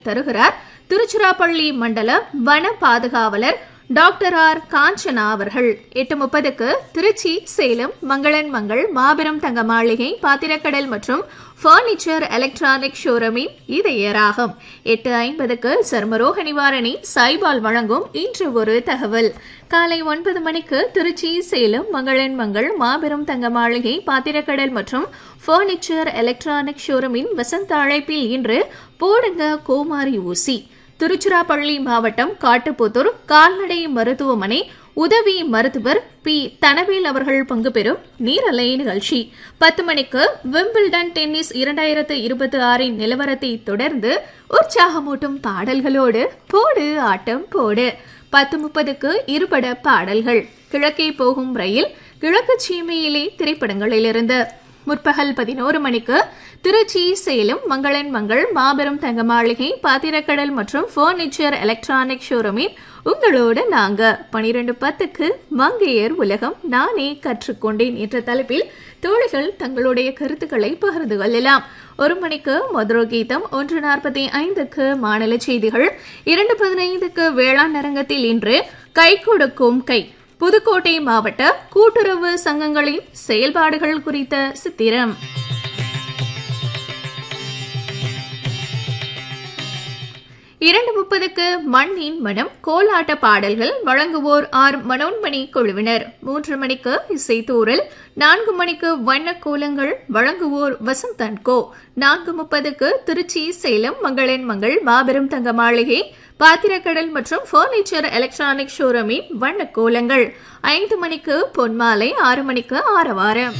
தருகிறார் திருச்சிராப்பள்ளி மண்டல வன பாதுகாவலர் டாக்டர் ஆர் காஞ்சனா அவர்கள் எட்டு முப்பதுக்கு திருச்சி சேலம் மங்களன் மங்கள் மாபெரும் தங்க மாளிகை பாத்திரக்கடல் மற்றும் பர்னிச்சர் எலக்ட்ரானிக் ஷோரூமின் இதயராகும் எட்டு ஐம்பதுக்கு சர்மரோக நிவாரணி சாய்பால் வழங்கும் இன்று ஒரு தகவல் காலை ஒன்பது மணிக்கு திருச்சி சேலம் மங்களன் மங்கள் மாபெரும் தங்க மாளிகை பாத்திரக்கடல் மற்றும் பர்னிச்சர் எலக்ட்ரானிக் ஷோரூமின் வசந்த அழைப்பில் இன்று போடுங்க கோமாரி ஊசி திருச்சிராப்பள்ளி மாவட்டம் காட்டுப்புத்தூர் கால்நடை மருத்துவமனை உதவி மருத்துவர் பி தனவேல் அவர்கள் பங்கு பெறும் நீரலை நிகழ்ச்சி பத்து மணிக்கு விம்பிள்டன் டென்னிஸ் இரண்டாயிரத்து இருபத்தி ஆறின் நிலவரத்தை தொடர்ந்து உற்சாகமூட்டும் பாடல்களோடு போடு ஆட்டம் போடு பத்து முப்பதுக்கு இருபட பாடல்கள் கிழக்கே போகும் ரயில் கிழக்கு சீமையிலே திரைப்படங்களிலிருந்து முற்பகல் பதினோரு மணிக்கு திருச்சி சேலம் மங்களன் மங்கள் மாபெரும் தங்க மாளிகை பாத்திரக்கடல் மற்றும் பர்னிச்சர் எலக்ட்ரானிக் ஷோரூமின் உங்களோடு நாங்க பனிரெண்டு பத்துக்கு மங்கையர் உலகம் நானே கற்றுக்கொண்டேன் என்ற தலைப்பில் தோழிகள் தங்களுடைய கருத்துக்களை பகிர்ந்து கொள்ளலாம் ஒரு மணிக்கு மதுரோ கீதம் ஒன்று நாற்பத்தி ஐந்துக்கு மாநில செய்திகள் இரண்டு பதினைந்துக்கு வேளாண் அரங்கத்தில் இன்று கை கொடுக்கும் கை புதுக்கோட்டை மாவட்ட கூட்டுறவு சங்கங்களின் செயல்பாடுகள் குறித்த சித்திரம் இரண்டு முப்பதுக்கு மண்ணின் மனம் கோலாட்ட பாடல்கள் வழங்குவோர் ஆர் மனோன்மணி குழுவினர் மூன்று மணிக்கு இசைத்தூரல் நான்கு மணிக்கு வண்ண கோலங்கள் வழங்குவோர் வசந்தன் கோ நான்கு முப்பதுக்கு திருச்சி சேலம் மங்களன் மங்கள் மாபெரும் தங்க மாளிகை பாத்திரக்கடல் மற்றும் பர்னிச்சர் எலக்ட்ரானிக் ஷோரூமின் வண்ண கோலங்கள் ஐந்து மணிக்கு பொன்மாலை ஆறு மணிக்கு ஆரவாரம்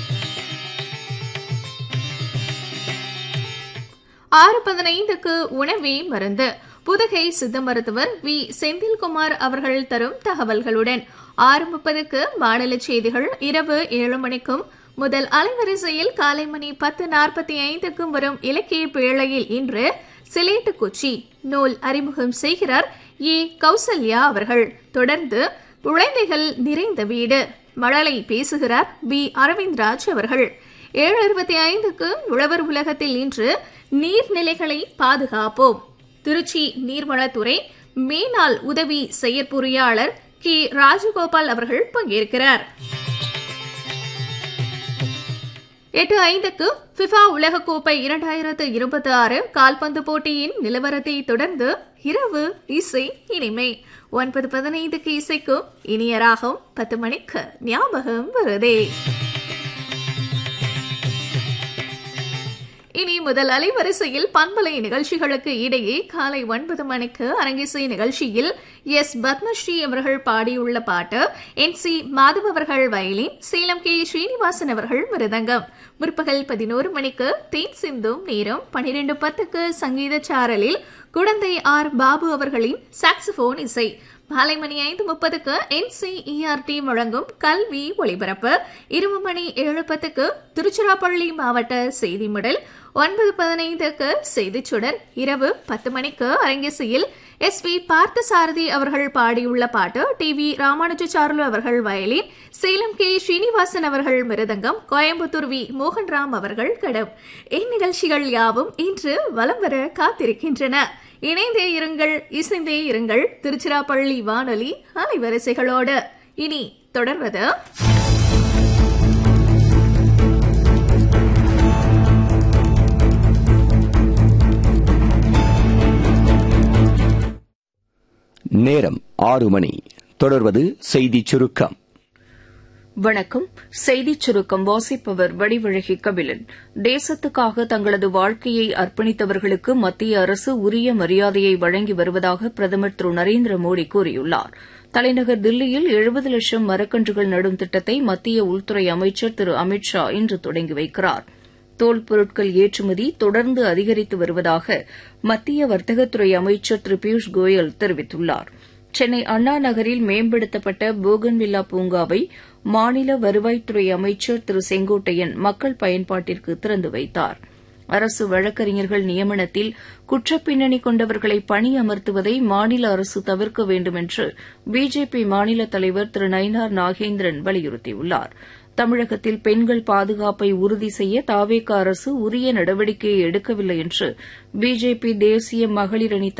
ஆறு பதினைந்துக்கு உணவே மருந்து புதுகை சித்த மருத்துவர் வி செந்தில்குமார் அவர்கள் தரும் தகவல்களுடன் ஆறு முப்பதுக்கு மாநில செய்திகள் இரவு ஏழு மணிக்கும் முதல் அலைவரிசையில் காலை மணி பத்து நாற்பத்தி ஐந்துக்கும் வரும் இலக்கிய பேழையில் இன்று சிலேட்டுக்குச்சி நூல் அறிமுகம் செய்கிறார் ஏ கௌசல்யா அவர்கள் தொடர்ந்து குழந்தைகள் நிறைந்த வீடு மழலை பேசுகிறார் பி அரவிந்த்ராஜ் அவர்கள் ஏழு இருபத்தி ஐந்துக்கு உழவர் உலகத்தில் இன்று நீர்நிலைகளை பாதுகாப்போம் திருச்சி நீர்வளத்துறை மேனாள் உதவி செயற்பொறியாளர் கே ராஜகோபால் அவர்கள் பங்கேற்கிறார் எட்டு ஐந்துக்கு பிஃபா உலகக்கோப்பை இரண்டாயிரத்து இருபத்தி ஆறு கால்பந்து போட்டியின் நிலவரத்தை தொடர்ந்து இரவு இசை இனிமை ஒன்பது பதினைந்துக்கு இசைக்கும் இனியராகும் பத்து மணிக்கு ஞாபகம் வருதே இனி முதல் அலைவரிசையில் பண்பலை நிகழ்ச்சிகளுக்கு இடையே காலை ஒன்பது மணிக்கு அரங்கிசை நிகழ்ச்சியில் எஸ் பத்மஸ்ரீ அவர்கள் பாடியுள்ள பாட்டு என் சி மாதவ் அவர்கள் வயலின் சேலம் கே ஸ்ரீனிவாசன் அவர்கள் மிருதங்கம் முற்பகல் பதினோரு மணிக்கு தேன் சிந்தும் நேரம் பனிரெண்டு பத்துக்கு சங்கீத சாரலில் குழந்தை ஆர் பாபு அவர்களின் சாக்ஸிபோன் இசை மாலை மணி ஐந்து முப்பதுக்கு என்சிஇஆர்டி வழங்கும் கல்வி ஒளிபரப்பு இருபது மணி ஏழு பத்துக்கு திருச்சிராப்பள்ளி மாவட்ட செய்தி மடல் ஒன்பது பதினைந்துக்கு செய்திச் சுடர் இரவு பத்து மணிக்கு அரங்கேசியில் எஸ் வி பார்த்தசாரதி அவர்கள் பாடியுள்ள பாட்டு டி வி ராமானுஜாச்சார்லு அவர்கள் வயலின் சேலம் கே ஸ்ரீனிவாசன் அவர்கள் மிருதங்கம் கோயம்புத்தூர் வி மோகன்ராம் அவர்கள் கடம் இந்நிகழ்ச்சிகள் யாவும் இன்று வலம் வர காத்திருக்கின்றன இணைந்தே இருங்கள் இசைந்தே இருங்கள் திருச்சிராப்பள்ளி வானொலி அலைவரிசைகளோடு இனி தொடர்வது நேரம் ஆறு மணி தொடர்வது செய்திச் சுருக்கம் வணக்கம் செய்திச் சுருக்கம் வாசிப்பவர் வடிவழகி கபிலன் தேசத்துக்காக தங்களது வாழ்க்கையை அர்ப்பணித்தவர்களுக்கு மத்திய அரசு உரிய மரியாதையை வழங்கி வருவதாக பிரதமர் திரு நரேந்திர மோடி கூறியுள்ளார் தலைநகர் தில்லியில் எழுபது லட்சம் மரக்கன்றுகள் நடும் திட்டத்தை மத்திய உள்துறை அமைச்சர் திரு அமித் ஷா இன்று தொடங்கி வைக்கிறார் தோல் பொருட்கள் ஏற்றுமதி தொடர்ந்து அதிகரித்து வருவதாக மத்திய வர்த்தகத்துறை அமைச்சர் திரு பியூஷ் கோயல் தெரிவித்துள்ளாா் சென்னை அண்ணா நகரில் மேம்படுத்தப்பட்ட போகன்வில்லா பூங்காவை மாநில வருவாய்த்துறை அமைச்சர் திரு செங்கோட்டையன் மக்கள் பயன்பாட்டிற்கு திறந்து வைத்தார் அரசு வழக்கறிஞர்கள் நியமனத்தில் குற்றப்பின்னணி கொண்டவர்களை பணியமர்த்துவதை மாநில அரசு தவிர்க்க வேண்டும் என்று பிஜேபி மாநில தலைவர் திரு நயினார் நாகேந்திரன் வலியுறுத்தியுள்ளார் தமிழகத்தில் பெண்கள் பாதுகாப்பை உறுதி செய்ய தாவேக அரசு உரிய நடவடிக்கையை எடுக்கவில்லை என்று பிஜேபி தேசிய மகளிர் அணி